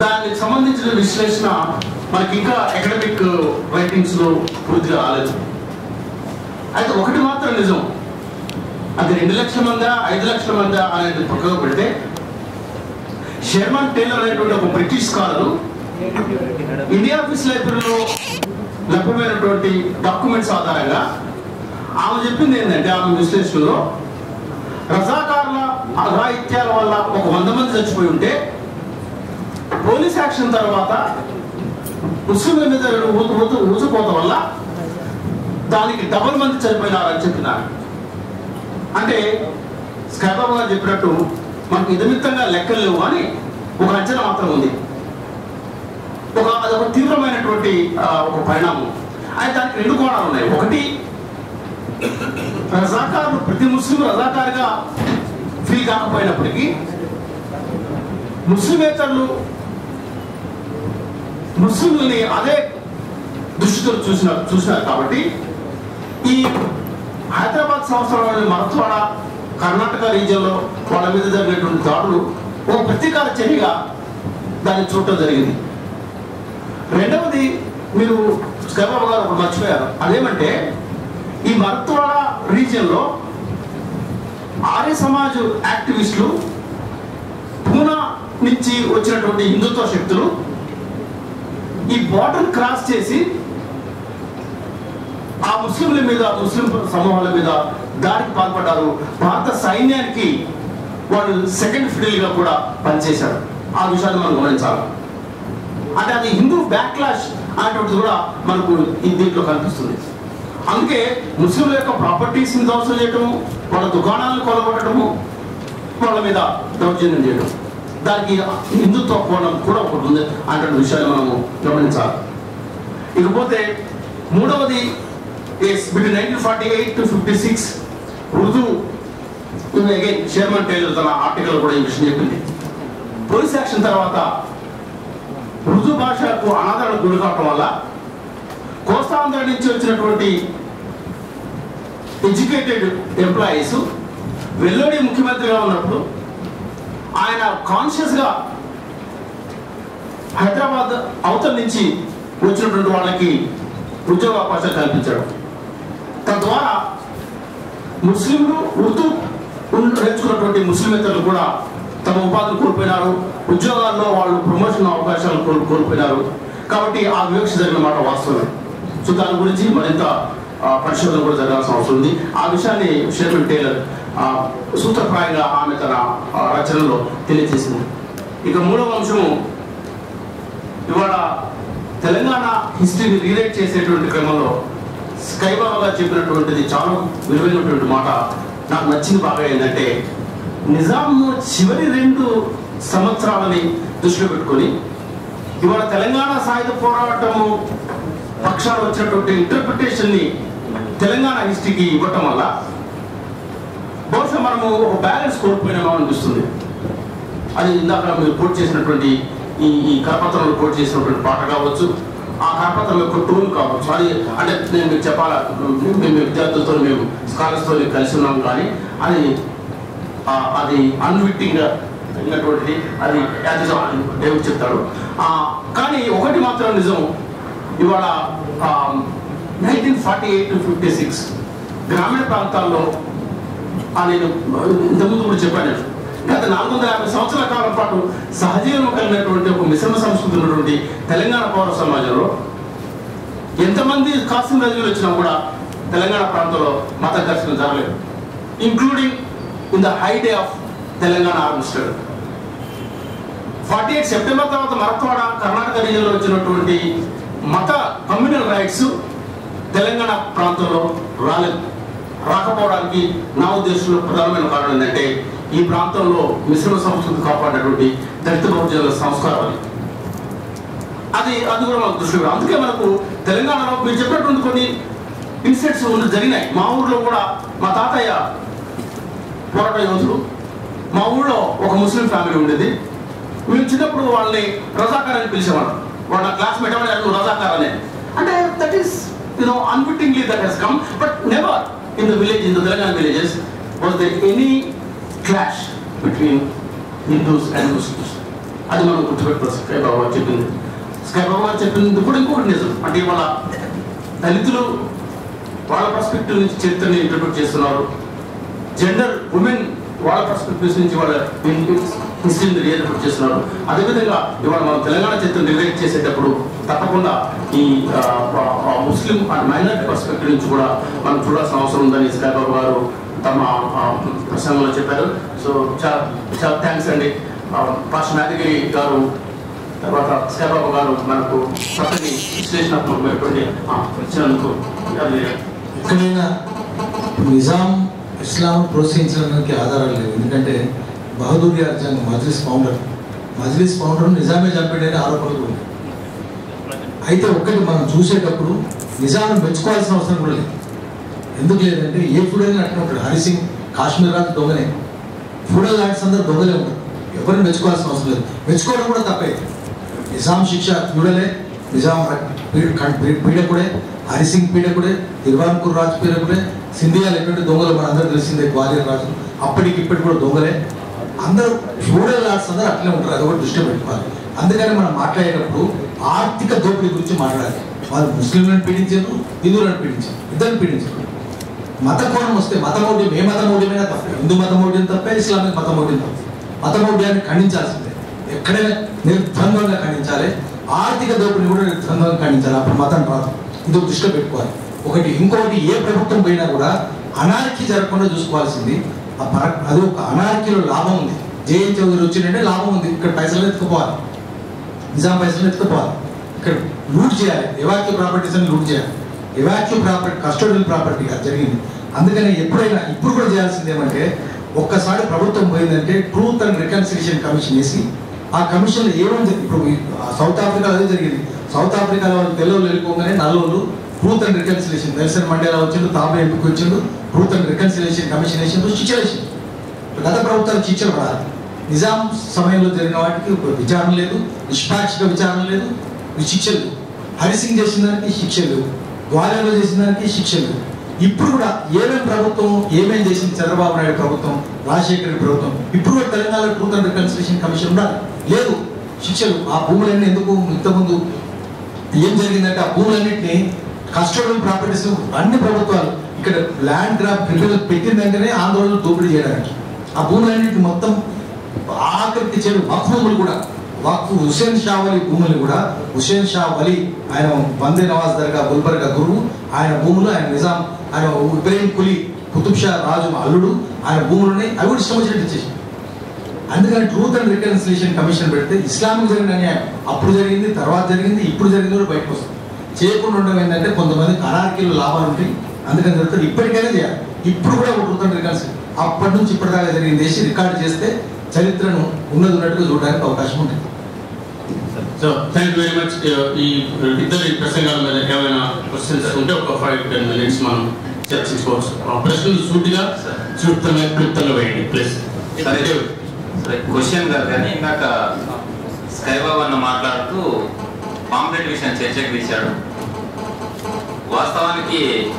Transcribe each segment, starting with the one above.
దానికి సంబంధించిన విశ్లేషణ మనకి ఇంకా అకాడమిక్ రైటింగ్స్ లో పూర్తిగా రాలేదు అయితే ఒకటి మాత్రం నిజం అది రెండు లక్షల మందా ఐదు లక్షల మందా అనేది పక్కకు పెడితే షెర్మన్ టేలర్ అనేటువంటి ఒక బ్రిటిష్ స్కాలరు ఇండియా ఆఫీస్ లైబ్రరీలో లభ్యమైనటువంటి డాక్యుమెంట్స్ ఆధారంగా ఆమె చెప్పింది ఏంటంటే ఆమె విశ్లేషణలో రజాకారుల అఘాయిత్యాల వల్ల ఒక వంద మంది చచ్చిపోయి ఉంటే పోలీస్ యాక్షన్ తర్వాత ముస్లింల మీద ఊ- ఊ- ఊచకోత వల్ల దానికి డబల్ మంది చనిపోయినారని చెప్పినారు అంటే స్కైబాబు గారు చెప్పినట్టు మనకు ఇదమిత్తంగా లెక్కలు లేవు కానీ ఒక అంచనా మాత్రం ఉంది ఒక అదొక తీవ్రమైనటువంటి ఆ, ఒక పరిణామం అయితే దానికి రెండు కోణాలు ఉన్నాయి ఒకటి రజాకారులు ప్రతి ముస్లిం రజాకారుగా ఫీల్ కాకపోయినప్పటికీ ముస్లిమేతరులు ముస్లింలని అదే దృష్టితో చూసిన చూసినారు కాబట్టి ఈ హైదరాబాద్ సంవత్సరంలోని మరత్వాడ కర్ణాటక రీజియన్లో వాళ్ళ మీద జరిగినటువంటి దాడులు ఒక ప్రతీకార చర్యగా దాన్ని చూడటం జరిగింది రెండవది మీరు స్కైబాబు గారు ఒకటి మర్చిపోయారు అదేమంటే ఈ మరత్వాడ రీజియన్లో ఆర్య సమాజ్ యాక్టివిస్టులు పూనా నుంచి వచ్చినటువంటి హిందుత్వ శక్తులు ఈ బార్డర్ క్రాస్ చేసి ఆ ముస్లింల మీద ముస్లిం సమూహాల మీద దాడికి పాల్పడ్డారు భారత సైన్యానికి వాళ్ళు సెకండ్ ఫిడిల్ గా కూడా పనిచేశారు ఆ విషయాన్ని మనం గమనించాలి అంటే అది హిందూ బ్యాక్లాష్ అనేటువంటిది కూడా మనకు ఈ దీంట్లో కనిపిస్తుంది అందుకే ముస్లింల యొక్క ప్రాపర్టీస్ ని ధ్వంసం చేయటము వాళ్ళ దుకాణాలను కొలగొట్టడము వాళ్ళ మీద దౌర్జన్యం చేయడం దానికి హిందుత్వ కోణం కూడా ఒకటి ఉంది అనే విషయాన్ని మనము గమనించాలి ఇకపోతే మూడవది between nineteen forty eight to fifty six Urdu again Sherman Taylor తన ఆర్టికల్ కూడా ఈ విషయం చెప్పింది పోలీస్ యాక్షన్ తర్వాత ఉర్దూ భాషకు అనాదరణ గురి కావటం వల్ల కోస్తాంధ్ర నుంచి వచ్చినటువంటి ఎడ్యుకేటెడ్ ఎంప్లాయీస్ వెల్లోడి ముఖ్యమంత్రిగా ఉన్నప్పుడు ఆయన కాన్షియస్ గా హైదరాబాద్ అవతల నుంచి వచ్చినటువంటి వాళ్ళకి ఉద్యోగ అవకాశాలు కల్పించాడు తద్వారా ముస్లింలు ఉర్దూ ఉన్- నేర్చుకున్నటువంటి ముస్లిమేతరులు కూడా తమ ఉపాధిని కోల్పోయినారు ఉద్యోగాల్లో వాళ్ళు ప్రమోషన్ అవకాశాలు కోల్- కోల్పోయినారు కాబట్టి ఆ వివక్ష జరిగిన మాట వాస్తవమే సో దాని గురించి మరింత ఆ, పరిశోధన కూడా జరగాల్సిన అవసరం ఉంది ఆ విషయాన్ని షేర్మన్ టైలర్ ఆ, సూత్రప్రాయంగా ఆమె తన ఆ, రచనలో తెలియజేసింది ఇక మూడవ అంశము ఇవాళ తెలంగాణ హిస్టరీని రీరైట్ చేసేటువంటి క్రమంలో స్కైబాబా గారు చెప్పినటువంటిది చాలా విలువైనటువంటి మాట నాకు నచ్చింది బాగా ఏంటంటే నిజాం చివరి రెండు సంవత్సరాలని దృష్టిలో పెట్టుకొని ఇవాళ తెలంగాణ సాయుధ పోరాటము పక్షాలు వచ్చినటువంటి ఇంటర్ప్రిటేషన్ ని తెలంగాణ హిస్టరీకి ఇవ్వటం వల్ల బహుశా మనము ఒక బ్యాలెన్స్ కోల్పోయినామో అనిపిస్తుంది అది ఇందాక మీరు కోట్ చేసినటువంటి ఈ ఈ కరపత్రంలో కోట్ చేసినటువంటి పాట కావచ్చు ఆ కరపత్రం యొక్క టోన్ కావచ్చు అది అంటే నేను మీకు చెప్పాలా మేము మేము విద్యార్థులతో మేము స్కాలర్స్తో కలిసి ఉన్నాం కానీ అది ఆ, అది అన్విట్టింగ్గా ఉన్నటువంటిది అది అది దేవుడు చెప్తాడు ఆ, కానీ ఒకటి మాత్రం నిజం ఇవాళ nineteen forty eight to fifty six గ్రామీణ ప్రాంతాల్లో ఆ నేను ఇంతకుముందు కూడా చెప్పాను నేను. గత నాలుగు వందల యాభై సంవత్సరాల కాలం పాటు సహజీవనం కలిగినటువంటి ఒక మిశ్రమ సంస్కృతి ఉన్నటువంటి తెలంగాణ పౌర సమాజంలో ఎంతమంది కాసిం రజులు వచ్చినా కూడా తెలంగాణ ప్రాంతంలో మత ఘర్షణ జరగలేదు including in the heyday of Telangana army struggle forty eight September తర్వాత మరత్వాడ కర్ణాటక రీజియన్లో వచ్చినటువంటి మత కమ్యూనల్ రైట్స్ తెలంగాణ ప్రాంతంలో రాలేదు రాకపోవడానికి నా ఉద్దేశంలో ప్రధానమైన కారణం ఏంటంటే ఈ ప్రాంతంలో మిశ్రమ సంస్కృతి కాపాడినటువంటి దళిత బహుజనుల సంస్కారం అది అది అది కూడా మనకు దృష్టి అందుకే మనకు తెలంగాణలో మీరు చెప్పినటువంటి కొన్ని ఇన్సిడెంట్స్ ఉన్న జరిగినాయి మా ఊర్లో కూడా మా తాతయ్య పోరాట యోధుడు మా ఊళ్ళో ఒక ముస్లిం ఫ్యామిలీ ఉండేది మేము చిన్నప్పుడు వాళ్ళని రజాకార్ అని పిలిచేవాళ్ళం వాళ్ళ క్లాస్మేట్ ఎవరు నువ్వు రజాకార్ అనే అంటే that is you know unwittingly that he's come but never in the village in the Telangana villages was there any clash between Hindus and Muslims అది మనం గుర్తుపెట్టుకోవచ్చు స్కై బాబు గారు చెప్పింది స్కై బాబు గారు చెప్పింది కూడా ఇంకొకటి నిజం అంటే ఇవాళ దళితులు వాళ్ళ పర్స్పెక్టివ్ నుంచి చరిత్రని ఇంటర్ప్రిట్ చేస్తున్నారు జెండర్ ఉమెన్ వాళ్ళ పర్స్పెక్టివ్స్ నుంచి వాళ్ళ హిస్టరీని రియల్ప్రిట్ చేస్తున్నారు అదేవిధంగా ఇవాళ మనం తెలంగాణ చరిత్ర రిలేట్ చేసేటప్పుడు తప్పకుండా ఈ ఆ, ఆ, ముస్లిం అండ్ మైనారిటీ పర్స్పెక్టివ్ నుంచి కూడా మనం చూడాల్సిన అవసరం ఉందని స్కై బాబు గారు తమ ఆ, ప్రసంగంలో చెప్పారు సో చాలా చాలా థ్యాంక్స్ అండి పాస్ నాదిగిరి గారు తర్వాత స్కై బాబు గారు మనకు చక్కని విశ్లేషణాత్మకమైనటువంటి ఆ, ఇచ్చినందుకు అది ఎక్కడైనా నిజాం ఇస్లాం ప్రోత్సహించడానికి ఆధారాలు లేవు ఎందుకంటే బహదూర్ అర్జంగ్ మజ్లిస్ ఫౌండర్ మజ్లిస్ ఫౌండర్ నిజామే చంపాడని ఆరోపణలు ఉన్నాయి అయితే ఒక్కటి మనం చూసేటప్పుడు నిజాంను మెచ్చుకోవాల్సిన అవసరం కూడా లేదు ఎందుకు లేదంటే ఏ ఫుడల్ని అట్లా ఉంటాడు హరిసింగ్ కాశ్మీర్ రాజు దొంగనే ఫుడల్ ల్యాండ్స్ అందరూ దొంగలే ఉంటారు ఎవరిని మెచ్చుకోవాల్సిన అవసరం లేదు మెచ్చుకోవడం కూడా తప్పే నిజాం శిక్ష ఫ్యూడలే నిజాం పీడ- కం- పీ- పీడకుడే హరిసింగ్ పీడకుడే దిర్వాన్పూర్ రాజు పీడకుడే సింధియాలు ఎటువంటి దొంగలు మన అందరూ తెలిసిందే గ్వాలియర్ రాజు అప్పటికి ఇప్పటికి కూడా దొంగలే అందరూ ఫ్యూడల్ లాడ్స్ అందరూ అట్లే ఉంటారు అది ఒకటి దృష్టి పెట్టుకోవాలి అందుకని మనం మాట్లాడేటప్పుడు ఆర్థిక దోపిడీ గురించి మాట్లాడాలి వాళ్ళు ముస్లింలను పీడించారు హిందువులను పీడించారు ఇద్దరు పీడించారు మత కోణం వస్తే మత మౌఢ్యం ఏ మత మౌఢ్యమైనా తప్పే హిందూ మత మౌఢ్యం తప్పే ఇస్లామిక్ మత మౌఢ్యం తప్పే మత మౌఢ్యాన్ని ఖండించాల్సిందే ఎక్కడైనా నిర్ద్వంద్వంగా ఖండించాలి ఆర్థిక దోపిడీ కూడా నిర్ద్వంద్వంగా ఖండించాలి అప్పుడు మతం రాదు ఇది ఒక దృష్టిలో పెట్టుకోవాలి ఒకటి ఇంకొకటి ఏ ప్రభుత్వం పోయినా కూడా అనార్కీ జరగకుండా చూసుకోవాల్సింది ఆ పర అది ఒక అనార్కీలో లాభం ఉంది జేఎన్ చౌదరి వచ్చిందంటే లాభం ఉంది ఇక్కడ పైసలు ఎత్తుకుపోవాలి నిజాం పైసలు ఎత్తుకుపోవాలి ఇక్కడ లూట్ చేయాలి ఎవాక్యూ ప్రాపర్టీస్ అని లూట్ చేయాలి ఎవాక్యూ ప్రాపర్టీ కస్టోడియల్ ప్రాపర్టీ అది జరిగింది అందుకని ఎప్పుడైనా ఇప్పుడు కూడా చేయాల్సింది ఏమంటే ఒక్కసారి ప్రభుత్వం పోయిందంటే ట్రూత్ అండ్ రికన్సిలేషన్ కమిషన్ వేసి ఆ కమిషన్ ఏముంది ఇప్పుడు ఈ- ఆ సౌత్ ఆఫ్రికాలో అదే జరిగింది సౌత్ ఆఫ్రికాలో వాళ్ళు తెల్లవాళ్ళు వెళ్ళిపోగానే నల్లోళ్ళు truth and reconciliation Nelson Mandela వచ్చిండు తాబే ఎందుకు వచ్చిండు ట్రూత్ అండ్ రికన్సిలేషన్ కమిషన్ వేసిండు శిక్ష వేసిండు గత ప్రభుత్వాలు శిక్షలు పడాలి నిజాం సమయంలో జరిగిన వాటికి ఒక విచారణ లేదు నిష్పాక్షిక విచారణ లేదు ఈ శిక్షలు లేవు. హరిసింగ్ చేసిన దానికి శిక్షలు లేవు గ్వాలియర్లో చేసిన దానికి శిక్షలు లేవు ఇప్పుడు కూడా ఏమేం ప్రభుత్వం ఏమేం చేసింది చంద్రబాబు నాయుడు ప్రభుత్వం రాజశేఖర రెడ్డి ప్రభుత్వం ఇప్పుడు కూడా Telangana truth and reconciliation commission ఉండాలి లేదు శిక్షలు ఆ భూములన్నీ ఎందుకు ఇంతకుముందు ఏం జరిగిందంటే ఆ భూములన్నింటినీ కస్టోడియల్ ప్రాపర్టీస్ అన్ని ప్రభుత్వాలు ఇక్కడ ల్యాండ్ గ్రాప్ ట్రిబ్యునల్ పెట్టిన వెంటనే ఆందోళన దోపిడీ చేయడానికి ఆ భూములన్నింటినీ మొత్తం ఆఖరికి చేరు వక్ఫ్ భూములు కూడా వక్ఫ్ హుసేన్ షా వలి భూములు కూడా హుసేన్ షా వలి ఆయన వందే నవాజ్ దర్గా గుల్బర్గా గురువు ఆయన భూములు ఆయన నిజాం ఆయన ఇబ్రాహిం కులీ కుతుబ్ షా రాజు అల్లుడు ఆయన భూములని అవి కూడా ఇష్టం వచ్చినట్టు ఇచ్చేసి అందుకని ట్రూత్ అండ్ రికన్సిలేషన్ కమిషన్ పెడితే ఇస్లామిక్ జరిగిన అన్యాయం అప్పుడు జరిగింది తర్వాత జరిగింది ఇప్పుడు జరిగింది కూడా బయటకు వస్తుంది చేయకుండా ఉండడం ఏంటంటే కొంతమంది అనార్కీలు లాభాలు ఉంటాయి అందుకని జరుగుతుంది ఇప్పటికైనా చేయాలి ఇప్పుడు కూడా ఒక ట్రూత్ అండ్ రికన్సిలేషన్ అప్పటి నుంచి ఇప్పటిదాకా జరిగింది చేసి రికార్డు చేస్తే చరిత్రను ఉన్నది ఉన్నట్టుగా చూడడానికి అవకాశం ఉంటుంది so thank you very much ఈ ఇద్దరి ప్రసంగాల మీద ఏమైనా క్వశ్చన్స్ ఉంటే ఒక ఫైవ్ టెన్ మినిట్స్ మనం చర్చించుకోవచ్చు ఆ ప్రశ్నలు సూటిగా సూక్తంగా క్లుప్తంగా వేయండి ప్లీజ్ సరే సరే క్వశ్చన్ కాదు కానీ ఇందాక స్కైబాబు అన్న మాట్లాడుతూ పాంప్లెట్ విషయం చర్చకు తీశాడు వాస్తవానికి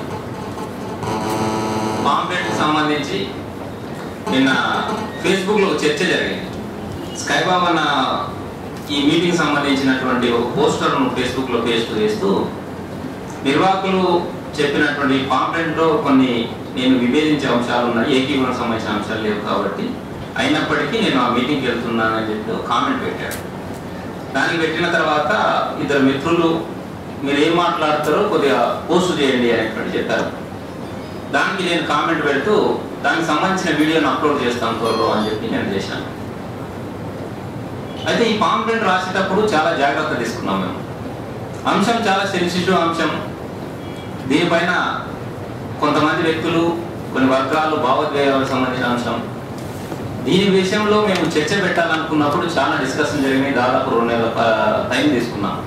పాంప్లెట్ సంబంధించి నిన్న ఫేస్బుక్లో ఒక చర్చ జరిగింది స్కైబాబు అన్న ఈ మీటింగ్ సంబంధించినటువంటి ఒక పోస్టర్ను ఫేస్బుక్లో పేస్ట్ చేస్తూ నిర్వాహకులు చెప్పినటువంటి పాంప్లెంట్లో కొన్ని నేను విభేదించే అంశాలు ఉన్నాయి ఏకీభవనం సంబంధించిన అంశాలు లేవు కాబట్టి అయినప్పటికీ నేను ఆ మీటింగ్కి వెళ్తున్నానని చెప్పి ఒక కామెంట్ పెట్టాడు దానికి పెట్టిన తర్వాత ఇద్దరు మిత్రులు మీరు ఏం మాట్లాడతారో కొద్దిగా పోస్ట్ చేయండి అనేటువంటి చెప్పారు దానికి నేను కామెంట్ పెడుతూ దానికి సంబంధించిన వీడియోని అప్లోడ్ చేస్తాను త్వరలో అని చెప్పి నేను చేశాను అయితే ఈ పాంప్లెంట్ రాసేటప్పుడు చాలా జాగ్రత్త తీసుకున్నాం మేము అంశం చాలా సెన్సిటివ్ అంశం దీనిపైన కొంతమంది వ్యక్తులు కొన్ని వర్గాలు భావోద్వేగాలకు సంబంధించిన అంశం దీని విషయంలో మేము చర్చ పెట్టాలనుకున్నప్పుడు చాలా డిస్కషన్ జరిగినాయి దాదాపు రెండు నెలల ప- టైం తీసుకున్నాం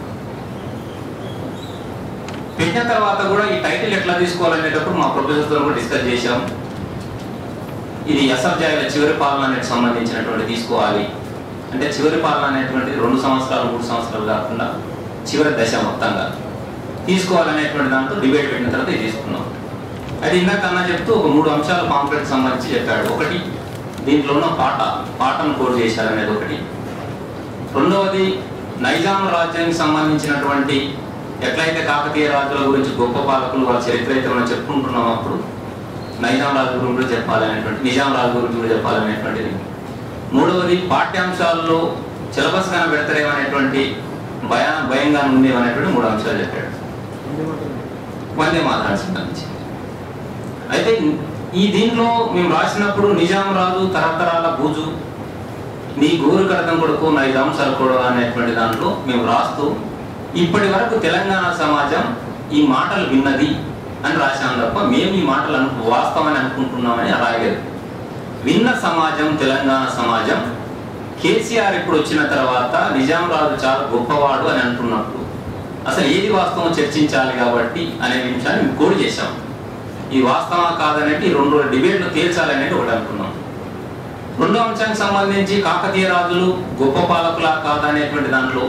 పెట్టిన తర్వాత కూడా ఈ టైటిల్ ఎట్లా తీసుకోవాలనేటప్పుడు మా ప్రొఫెసర్తో కూడా డిస్కస్ చేశాం ఇది అసబ్జాయిల చివరి పాలన అనేది సంబంధించినటువంటి తీసుకోవాలి అంటే చివరి పాలన అనేటువంటిది రెండు సంవత్సరాలు మూడు సంవత్సరాలు కాకుండా చివరి దశ మొత్తంగా తీసుకోవాలనేటువంటి దాంట్లో డిబేట్ పెట్టిన తర్వాత ఇది తీసుకున్నాం అయితే ఇందాక అన్న చెప్తూ ఒక మూడు అంశాలు పాంప్లెట్ సంబంధించి చెప్పాడు ఒకటి దీంట్లో ఉన్న పాట పాటను కోడ్ చేశారనేది ఒకటి రెండవది నైజాం రాజ్యానికి సంబంధించినటువంటి ఎట్లయితే కాకతీయ రాజుల గురించి గొప్ప పాలకులు వాళ్ళ చరిత్ర అయితే మనం చెప్పుకుంటున్నాం అప్పుడు నైజాం రాజు గురించి కూడా చెప్పాలనేటువంటి నిజాం రాజు గురించి కూడా చెప్పాలనేటువంటిది మూడవది పాఠ్యాంశాల్లో సిలబస్ గానే పెడతారేమనేటువంటి భయ భయంగా ఉంది అనేటువంటి మూడు అంశాలు చెప్పాడు వందే మాతరానికి సంబంధించి అయితే ఈ దీంట్లో మేము రాసినప్పుడు నిజాం రాజు తరతరాల బూజు నీ గోరు కడతం కొడుకు నైజాం సరుకుడు అనేటువంటి దాంట్లో మేము రాస్తూ ఇప్పటి వరకు తెలంగాణ సమాజం ఈ మాటలు విన్నది అని రాశాం తప్ప మేము ఈ మాటలు అను వాస్తవని అనుకుంటున్నామని రాయలేదు విన్న సమాజం తెలంగాణ సమాజం కేసీఆర్ ఇప్పుడు వచ్చిన తర్వాత నిజాం రాజు చాలా గొప్పవాడు అని అంటున్నప్పుడు అసలు ఏది వాస్తవం చర్చించాలి కాబట్టి అనే విషయాన్ని మేము కోడ్ చేశాం ఈ వాస్తవా కాదనేది ఈ రెండు డిబేట్లు తేల్చాలనేది ఒకటి అనుకున్నాం రెండో అంశానికి సంబంధించి కాకతీయ రాజులు గొప్ప పాలకులా కాదనేటువంటి దాంట్లో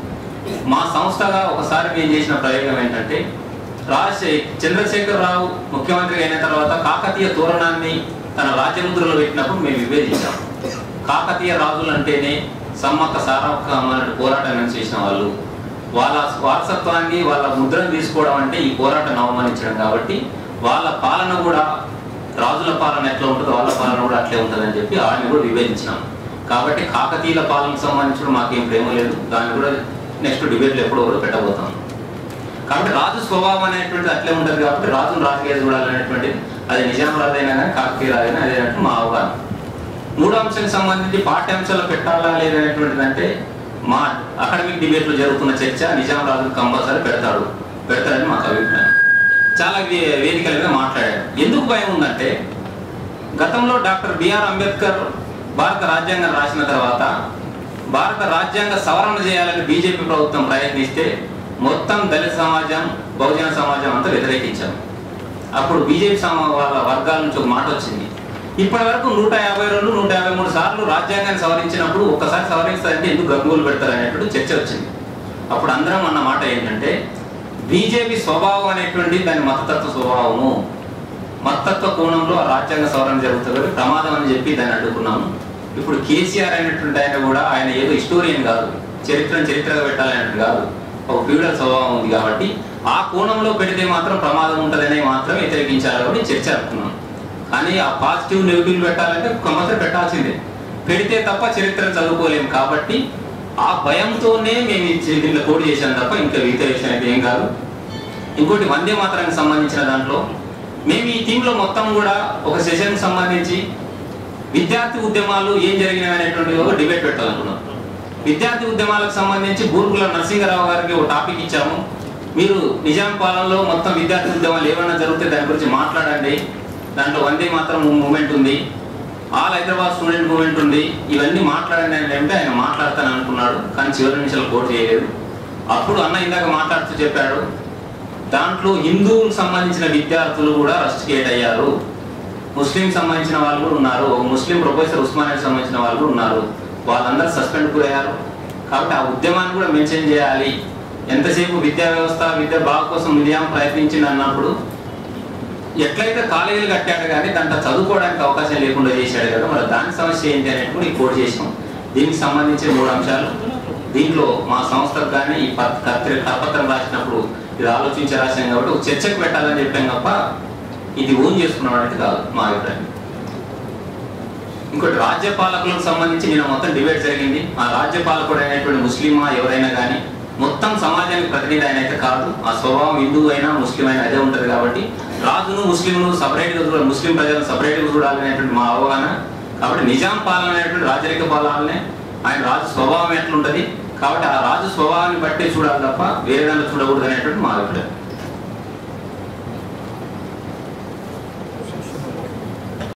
మా సంస్థగా ఒకసారి మేము చేసిన ప్రయోగం ఏంటంటే రాజశేఖర్ చంద్రశేఖర్ రావు ముఖ్యమంత్రి అయిన తర్వాత కాకతీయ తోరణాన్ని తన రాజ్యముద్రలో పెట్టినప్పుడు మేము విభేదించాం కాకతీయ రాజులు అంటేనే సమ్మక్క సారక్క అన్నట్టు పోరాటం చేసిన వాళ్ళు వాళ్ళ వారసత్వాన్ని వాళ్ళ ముద్రను తీసుకోవడం అంటే ఈ పోరాటం అవమానించడం కాబట్టి వాళ్ళ పాలన కూడా రాజుల పాలన ఎట్లా ఉంటుందో వాళ్ళ పాలన కూడా అట్లే ఉంటుందని చెప్పి వాళ్ళని కూడా విభేదించినాం కాబట్టి కాకతీయుల పాలనకు సంబంధించిన మాకేం ప్రేమ లేదు దాన్ని కూడా నెక్స్ట్ డిబేట్లు ఎప్పుడో కూడా పెట్టబోతాం కాబట్టి రాజు స్వభావం అనేటువంటిది అట్లే ఉంటుంది కాబట్టి రాజును రాజకీయ చూడాలనేటువంటిది అది నిజాం రాజైనా కానీ కాకతీయ రాజైనా అదేనట్టు మా అవగాహన మూడో అంశానికి సంబంధించి పాఠ్యాంశాలు పెట్టాలా లేదనేటువంటిది అంటే మా అకాడమిక్ డిబేట్లో జరుగుతున్న చర్చ నిజాం రాజు కంపల్సరీ పెడతాడు పెడతాడని మాకు అభిప్రాయం చాలా వే- వేదికల మీద మాట్లాడారు ఎందుకు భయం ఉందంటే గతంలో డాక్టర్ బిఆర్ అంబేద్కర్ భారత రాజ్యాంగం రాసిన తర్వాత భారత రాజ్యాంగ సవరణ చేయాలని బీజేపీ ప్రభుత్వం ప్రయత్నిస్తే మొత్తం దళిత సమాజం బహుజన సమాజం అంతా వ్యతిరేకించాం అప్పుడు బీజేపీ సమా వాళ్ళ వర్గాల నుంచి ఒక మాట వచ్చింది ఇప్పటి వరకు నూట యాభై రెండు నూట యాభై మూడు సార్లు రాజ్యాంగాన్ని సవరించినప్పుడు ఒక్కసారి సవరిస్తారంటే ఎందుకు గంగులు పెడతారు అనేటువంటి చర్చ వచ్చింది అప్పుడు అందరం అన్న మాట ఏంటంటే బీజేపీ స్వభావం అనేటువంటి దాని మతతత్వ స్వభావము మతత్వ కోణంలో ఆ రాజ్యాంగ సవరణ జరుగుతుంది ప్రమాదం అని చెప్పి దాన్ని అడ్డుకున్నాము ఇప్పుడు కేసీఆర్ అయినటువంటి ఆయన కూడా ఆయన ఏదో హిస్టోరియన్ కాదు చరిత్రను చరిత్రగా పెట్టాలన్నట్టు కాదు ఒక ఫ్యూడల్ స్వభావం ఉంది కాబట్టి ఆ కోణంలో పెడితే మాత్రం ప్రమాదం ఉంటుందనే మాత్రం వ్యతిరేకించాలి కాబట్టి చర్చ అనుకున్నాం కానీ ఆ పాజిటివ్ నెగిటివ్ పెట్టాలంటే కంపల్సరీ పెట్టాల్సిందే పెడితే తప్ప చరిత్రను చదువుకోలేము కాబట్టి ఆ భయంతోనే మేము ఈ చి- దీంట్లో కోడి చేశాం తప్ప ఇంకా మిగతా విషయం అయితే ఏం కాదు ఇంకోటి వందే మాతరానికి సంబంధించిన దాంట్లో మేము ఈ టీంలో మొత్తం కూడా ఒక సెషన్ సంబంధించి విద్యార్థి ఉద్యమాలు ఏం జరిగినాయి అనేటువంటి ఒక డిబేట్ పెట్టాలనుకున్నాం విద్యార్థి ఉద్యమాలకు సంబంధించి బూర్గుల నరసింహరావు గారికి ఒక టాపిక్ ఇచ్చాము మీరు నిజాం పాలనలో మొత్తం విద్యార్థి ఉద్యమాలు ఏమైనా జరిగితే దాని గురించి మాట్లాడండి దాంట్లో వందే మాత్రం మూమెంట్ ఉంది ఆల్ హైదరాబాద్ స్టూడెంట్ మూమెంట్ ఉంది ఇవన్నీ మాట్లాడండి అని అంటే ఆయన మాట్లాడతాను అనుకున్నాడు కానీ చివరి నిమిషాలు కోట్ చేయలేదు అప్పుడు అన్న ఇందాక మాట్లాడుతూ చెప్పాడు దాంట్లో హిందువులకు సంబంధించిన విద్యార్థులు కూడా రస్టికేట్ అయ్యారు ముస్లిం సంబంధించిన వాళ్ళు కూడా ఉన్నారు ఒక ముస్లిం ప్రొఫెసర్ ఉస్మానియాకి సంబంధించిన వాళ్ళు కూడా ఉన్నారు వాళ్ళందరూ సస్పెండ్ గురయ్యారు కాబట్టి ఆ ఉద్యమాన్ని కూడా మెన్షన్ చేయాలి ఎంతసేపు విద్యా వ్యవస్థ విద్య బాగు కోసం నిజాం ప్రయత్నించింది అన్నప్పుడు ఎట్లయితే కాలేజీలు కట్టాడు కానీ దాంట్లో చదువుకోవడానికి అవకాశం లేకుండా చేశాడు కదా మరి దాని సమస్య ఏంటి అనేది కూడా ఈ కోడ్ చేసాం దీనికి సంబంధించిన మూడు అంశాలు దీంట్లో మా సంస్థకు కానీ ఈ పత్- కత్రి- కరపత్రం రాసినప్పుడు ఇది ఆలోచించి రాశాం కాబట్టి ఒక చర్చకు పెట్టాలని చెప్పాం తప్ప ఇది ఓన్ చేసుకున్నాం అనేది కాదు మా అభిప్రాయం ఇంకోటి రాజ్య పాలకులకు సంబంధించి నేను మొత్తం డిబేట్ జరిగింది ఆ రాజ్య పాలకుడు అయినటువంటి ముస్లిమా ఎవరైనా కానీ మొత్తం సమాజానికి ప్రతినిధి ఆయన అయితే కాదు ఆ స్వభావం హిందూ అయినా ముస్లిం అయినా అదే ఉంటది కాబట్టి రాజును ముస్లింను సపరేట్ గా చూడాలి ముస్లిం ప్రజలను సపరేట్ గా చూడాలి అనేటువంటి మా అవగాహన కాబట్టి నిజాం పాలన అనేటువంటి రాజరిక పాలననే ఆయన రాజు స్వభావం ఎట్లుంటది కాబట్టి ఆ రాజు స్వభావాన్ని బట్టి చూడాలి తప్ప వేరే దాంట్లో చూడకూడదు అనేటువంటి మా అభిప్రాయం